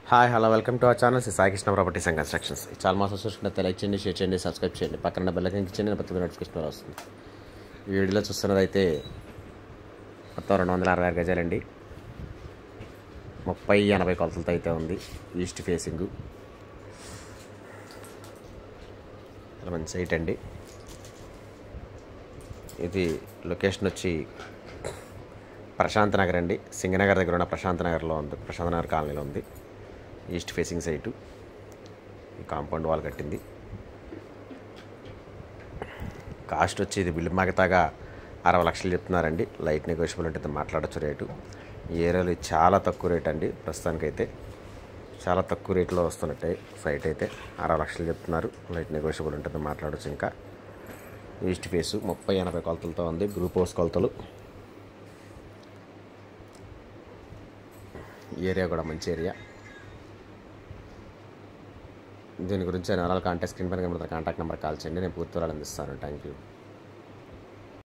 hi hello welcome to our channel Shri Sai Krishna properties and constructions ఈ channel మాసం చూసుకుంటే like చేయండి షేర్ చేయండి సబ్స్క్రైబ్ చేయండి పక్కన బెల్ ఐకాన్ ఇచ్చేయండి ప్రతి నోటిఫికేషన్ వస్తుంది ఈ వీడియోలో చూస్తున్నది అయితే మొత్తం రెండు వందల అరవై ఆరు గజాలండి ముప్పై ఎనభై కొలతలతో అయితే ఉంది ఈస్ట్ ఫేసింగ్ చాలా మంచి సైట్ అండి ఇది లొకేషన్ వచ్చి ప్రశాంత్ నగర్ అండి సింగనగర్ దగ్గర ఉన్న ప్రశాంత్ నగర్లో ఉంది ప్రశాంత్ నగర్ కాలనీలో ఉంది ఈస్ట్ ఫేసింగ్ సైటు ఈ కాంపౌండ్ వాల్ కట్టింది కాస్ట్ వచ్చి ఇది బిల్లు మగతాగా అరవై లక్షలు చెప్తున్నారండి లైట్ నెగోషియబుల్ ఉంటుంది మాట్లాడచ్చు రేటు ఈ ఏరియాలో ఇది చాలా తక్కువ రేట్ అండి ప్రస్తుతానికైతే చాలా తక్కువ రేట్లో వస్తున్నట్టే సైట్ అయితే అరవై లక్షలు చెప్తున్నారు లైట్ నెగోషియబుల్ ఉంటుంది మాట్లాడచ్చు ఇంకా ఈస్ట్ ఫేసు ముప్పై ఎనభై కొలతలతో ఉంది గ్రూప్ హౌస్ కొలతలు ఈ ఏరియా కూడా మంచి ఏరియా దీని గురించి వివరాలు కాంటాక్ట్ స్క్రీన్ పైన కనబడుతున్న కాంటాక్ట్ నెంబర్ కాల్ చేయండి నేను పూర్తి వివరాలు అందిస్తాను థ్యాంక్ యూ